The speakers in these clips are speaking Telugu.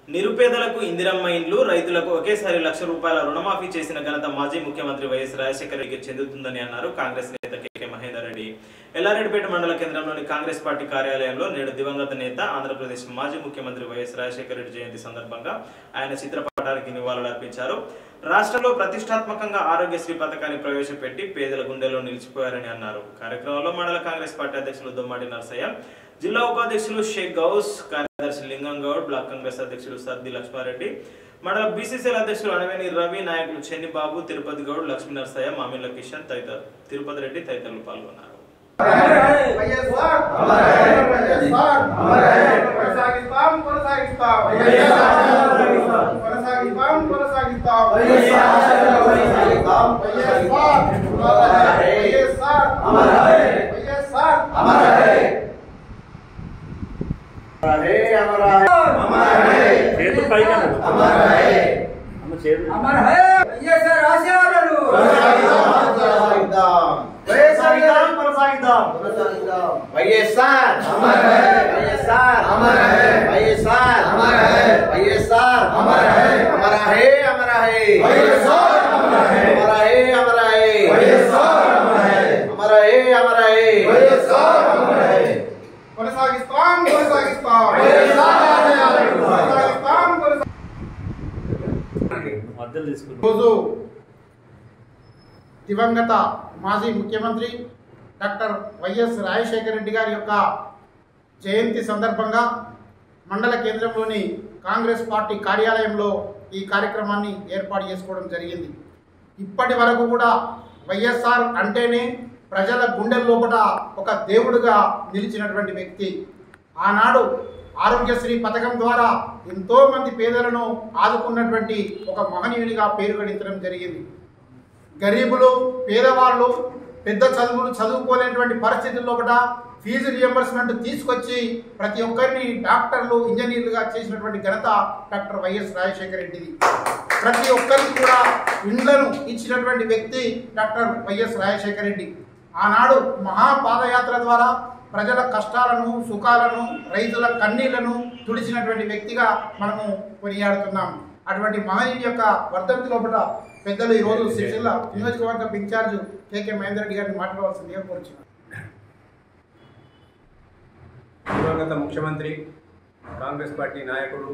నిరుపేదలకు ఇందిరమ్మ ఇండ్లు రైతులకు ఒకేసారి లక్ష రూపాయల రుణమాఫీ చేసిన ఘనత మాజీ ముఖ్యమంత్రి వైఎస్ రాజశేఖర రెడ్డికి చెందుతుందని అన్నారు కాంగ్రెస్ నేత కెకే మహేందర్ రెడ్డి ఎల్లారెడ్డిపేట మండల కేంద్రంలోని కాంగ్రెస్ పార్టీ కార్యాలయంలో నేడు దివంగత నేత ఆంధ్రప్రదేశ్ మాజీ ముఖ్యమంత్రి వైఎస్ రాజశేఖర రెడ్డి జయంతి సందర్భంగా ఆయన చిత్రపటానికి నివాళులర్పించారు రాష్ట్రంలో ప్రతిష్టాత్మకంగా ఆరోగ్యశ్రీ పథకాన్ని ప్రవేశపెట్టి పేదల గుండెల్లో నిలిచిపోయారని అన్నారు కార్యక్రమంలో మండల కాంగ్రెస్ పార్టీ అధ్యక్షులు దొమ్మాటి నరసయ్య జిల్లా ఉపాధ్యక్షులు షేక్ గౌస్ కార్యదర్శి లింగం గౌడ్ బ్లాక్ కాంగ్రెస్ అధ్యక్షులు సర్ది లక్ష్మారెడ్డి మండల బీసీసీఎల్ అధ్యక్షులు అనవేని రవి నాయకులు చెన్ని బాబు తిరుపతి గౌడ్ లక్ష్మీ నరసయ్య మామిళ్ళ కిషన్ తదితరులు తిరుపతి రెడ్డి తదితరులు పాల్గొన్నారు వైఎస్ఆర్ వైఎస్ఆర్ కొనసాగిస్తాం కొనసాగిస్తాం కొనసాగిస్తాం కొనసాగిస్తాం వైఎస్ఆర్ వైఎస్ఆర్ వైఎస్ఆర్ అమర్ హై వైఎస్ఆర్ ఆశయాలను కొనసాగిద్దాం కొనసాగిద్దాం వైఎస్ఆర్ వైఎస్ఆర్ వైఎస్ఆర్ వైఎస్ఆర్ అమర హే అమర హే అమర హే అమర హే అమర హే అమర హే కొనసాగిస్తాం కొనసాగిస్తాం కొనసాగిస్తాం కొనసాగిస్తాం రోజు దివంగత మాజీ ముఖ్యమంత్రి డాక్టర్ వైఎస్ రాజశేఖర రెడ్డి గారి యొక్క జయంతి సందర్భంగా మండల కేంద్రంలోని కాంగ్రెస్ పార్టీ కార్యాలయంలో ఈ కార్యక్రమాన్ని ఏర్పాటు చేసుకోవడం జరిగింది ఇప్పటి వరకు కూడా వైఎస్ఆర్ అంటేనే ప్రజల గుండెల లోపల ఒక దేవుడుగా నిలిచినటువంటి వ్యక్తి ఆనాడు ఆరోగ్యశ్రీ పథకం ద్వారా ఎంతో మంది పేదలను ఆదుకున్నటువంటి ఒక మహనీయునిగా పేరు గడించడం జరిగింది గరీబులు పేదవాళ్ళు పెద్ద చదువులు చదువుకోలేనటువంటి పరిస్థితుల్లో కూడా ఫీజు రియంబర్స్మెంట్ తీసుకొచ్చి ప్రతి ఒక్కరిని డాక్టర్లు ఇంజనీర్లుగా చేసినటువంటి ఘనత డాక్టర్ వైఎస్ రాజశేఖర రెడ్డిది ప్రతి ఒక్కరికి కూడా ఇండ్లను ఇచ్చినటువంటి వ్యక్తి డాక్టర్ వైఎస్ రాజశేఖర రెడ్డి ఆనాడు మహాపాదయాత్ర ద్వారా ప్రజల కష్టాలను సుఖాలను రైతుల కన్నీళ్లను తుడిచినటువంటి వ్యక్తిగా మనము కొనియాడుతున్నాం అటువంటి మహనీయుని యొక్క వర్ధంతి లోపల పెద్దలు ఈ రోజు సిరిసిల్ల నియోజకవర్గ ఇన్ఛార్జ్ కేకే మహేందర్ రెడ్డి గారిని మాట్లాడవలసిందిగా కోరుచున్నాను దివంగత ముఖ్యమంత్రి కాంగ్రెస్ పార్టీ నాయకుడు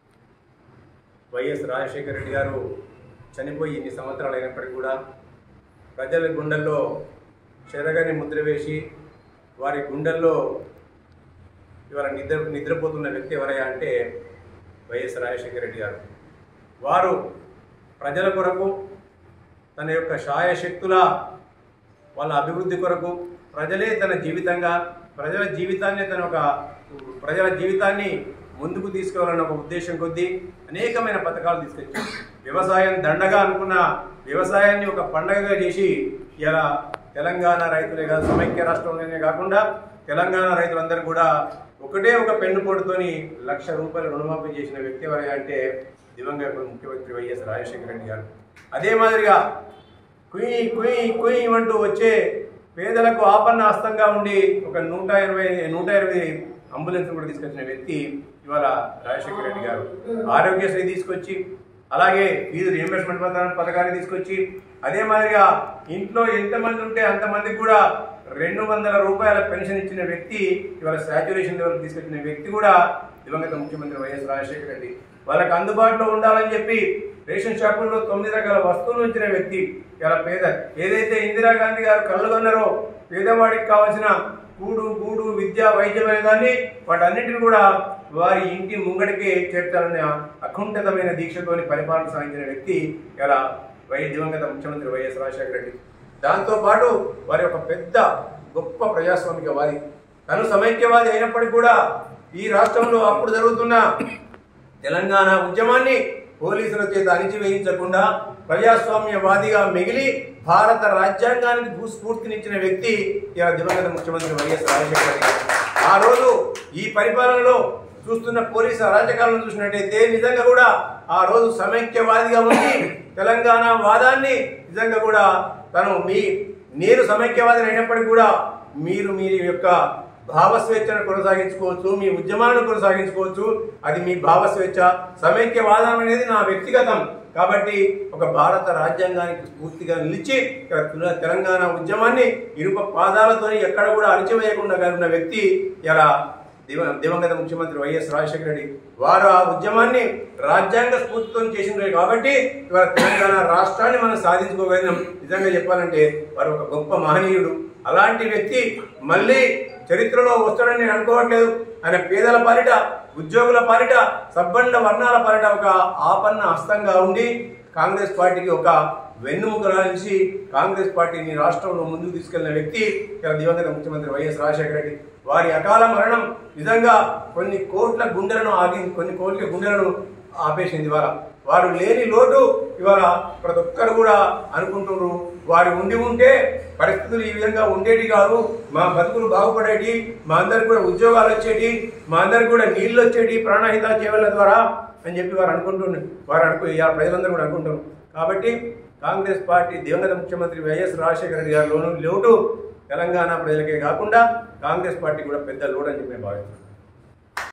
వైఎస్ రాజశేఖర రెడ్డి గారు చనిపోయి ఇన్ని సంవత్సరాలు అయినప్పటికీ కూడా ప్రజల గుండెల్లో చెరగని ముద్ర వేసి వారి గుండెల్లో ఇవాళ నిద్ర నిద్రపోతున్న వ్యక్తి ఎవరయ్యా అంటే వైఎస్ రాజశేఖర రెడ్డి గారు వారు ప్రజల కొరకు తన యొక్క శాయశక్తుల వాళ్ళ అభివృద్ధి కొరకు ప్రజలే తన జీవితంగా ప్రజల జీవితాన్ని తన ఒక ప్రజల జీవితాన్ని ముందుకు తీసుకెళ్లాలన్న ఒక ఉద్దేశం కొద్దీ అనేకమైన పథకాలు తీసుకొచ్చారు వ్యవసాయం దండగా అనుకున్న వ్యవసాయాన్ని ఒక పండగగా చేసి ఇలా తెలంగాణ రైతులే కాదు సమైక్య రాష్ట్రంలోనే కాకుండా తెలంగాణ రైతులందరూ కూడా ఒకటే ఒక పెన్నుపోటుతోని లక్ష రూపాయలు రుణమాఫీ చేసిన వ్యక్తి ఎవరైనా అంటే దివంగత ముఖ్యమంత్రి వైఎస్ రాజశేఖర రెడ్డి గారు అదే మాదిరిగా కుయ్ కుయ్ కుయ్ అంటూ వచ్చే పేదలకు ఆపన్న హస్తంగా ఉండి ఒక నూట ఇరవై నూట ఇరవై అంబులెన్స్ కూడా తీసుకొచ్చిన వ్యక్తి ఇవాళ రాజశేఖర రెడ్డి గారు ఆరోగ్యశ్రీ తీసుకొచ్చి అలాగే ఫీజు రియంబర్స్మెంట్ పథకాన్ని తీసుకొచ్చి అదే మాదిరిగా ఇంట్లో ఎంతమంది ఉంటే అంతమందికి కూడా రెండు వందల రూపాయల పెన్షన్ ఇచ్చిన వ్యక్తి ఇవాళ సాచ్యురేషన్ లెవెల్ తీసుకొచ్చిన వ్యక్తి కూడా దివంగత ముఖ్యమంత్రి వైఎస్ రాజశేఖర రెడ్డి వాళ్ళకి అందుబాటులో ఉండాలని చెప్పి రేషన్ షాపుల్లో తొమ్మిది రకాల వస్తువులు ఉంచిన వ్యక్తి ఇలా పేద ఏదైతే ఇందిరాగాంధీ గారు కళ్ళగొన్నారో పేదవాడికి కావాల్సిన కూడు గూడు విద్య వైద్యం అనే దాన్ని వాటన్నిటిని కూడా వారి ఇంటి ముంగడికి చేర్చాలనే అకుంఠితమైన దీక్షతోని పరిపాలన సాగించిన వ్యక్తి ఇలా వై దివంగత ముఖ్యమంత్రి వైఎస్ రాజశేఖర రెడ్డి దాంతో పాటు వారి ఒక పెద్ద గొప్ప ప్రజాస్వామికవాది తను సమైక్యవాది అయినప్పటికీ కూడా ఈ రాష్ట్రంలో అప్పుడు జరుగుతున్న తెలంగాణ ఉద్యమాన్ని పోలీసుల చేత అణిచివేయించకుండా ప్రజాస్వామ్యవాదిగా మిగిలి భారత రాజ్యాంగానికి భూస్ఫూర్తినిచ్చిన వ్యక్తి ఇలా దివంగత ముఖ్యమంత్రి వైఎస్ రాజశేఖర రెడ్డి గారు. ఆ రోజు ఈ పరిపాలనలో చూస్తున్న పోలీసు అరాచకాలను చూసినట్టయితే నిజంగా కూడా ఆ రోజు సమైక్యవాదిగా ఉండి తెలంగాణ వాదాన్ని నిజంగా కూడా తను మీ నేను సమైక్యవాదిని అయినప్పటికీ కూడా మీరు మీ యొక్క భావ స్వేచ్ఛను కొనసాగించుకోవచ్చు మీ ఉద్యమాలను కొనసాగించుకోవచ్చు అది మీ భావ స్వేచ్ఛ సమైక్యవాదం అనేది నా వ్యక్తిగతం కాబట్టి ఒక భారత రాజ్యాంగానికి స్ఫూర్తిగా నిలిచి ఇక్కడ తెల- తెలంగాణ ఉద్యమాన్ని ఇనుప పాదాలతో ఎక్కడ కూడా అణిచివేయకుండా ఉన్న వ్యక్తి ఇలా దివ దివంగత ముఖ్యమంత్రి వైఎస్ రాజశేఖర రెడ్డి వారు ఆ ఉద్యమాన్ని రాజ్యాంగ స్ఫూర్తితో చేసినారు కాబట్టి ఇవాళ తెలంగాణ రాష్ట్రాన్ని మనం సాధించుకోగలిగినాం నిజంగా చెప్పాలంటే వారు ఒక గొప్ప మహనీయుడు అలాంటి వ్యక్తి మళ్ళీ చరిత్రలో వస్తాడని నేను అనుకోవట్లేదు ఆయన పేదల పాలిట ఉద్యోగుల పాలిట సబ్బండ వర్ణాల పాలిట ఒక ఆపన్న హస్తంగా ఉండి కాంగ్రెస్ పార్టీకి ఒక వెన్నుముక రాల్చి కాంగ్రెస్ పార్టీని రాష్ట్రంలో ముందుకు తీసుకెళ్లిన వ్యక్తి ఇక్కడ దివంగత ముఖ్యమంత్రి వైఎస్ రాజశేఖర రెడ్డి వారి అకాల మరణం నిజంగా కొన్ని కోట్ల గుండెలను ఆగి కొన్ని కోట్ల గుండెలను ఆపేసింది ఇవాళ వారు లేని లోటు ఇవాళ ప్రతి ఒక్కరు కూడా అనుకుంటున్నారు వారు ఉండి ఉంటే పరిస్థితులు ఈ విధంగా ఉండేటి కాదు మా బతుకులు బాగుపడేటి మా అందరికి కూడా ఉద్యోగాలు వచ్చేటి మా అందరికి కూడా నీళ్లు వచ్చేటి ప్రాణహిత చేవల ద్వారా అని చెప్పి వారు అనుకుంటున్నారు వారు అనుకు ఇలా ప్రజలందరూ కూడా అనుకుంటున్నారు కాబట్టి కాంగ్రెస్ పార్టీ దివంగత ముఖ్యమంత్రి వైఎస్ రాజశేఖర రెడ్డి గారిలోను లోటు తెలంగాణ ప్రజలకే కాకుండా కాంగ్రెస్ పార్టీ కూడా పెద్ద లోటు అని చెప్పి నేను భావిస్తున్నాను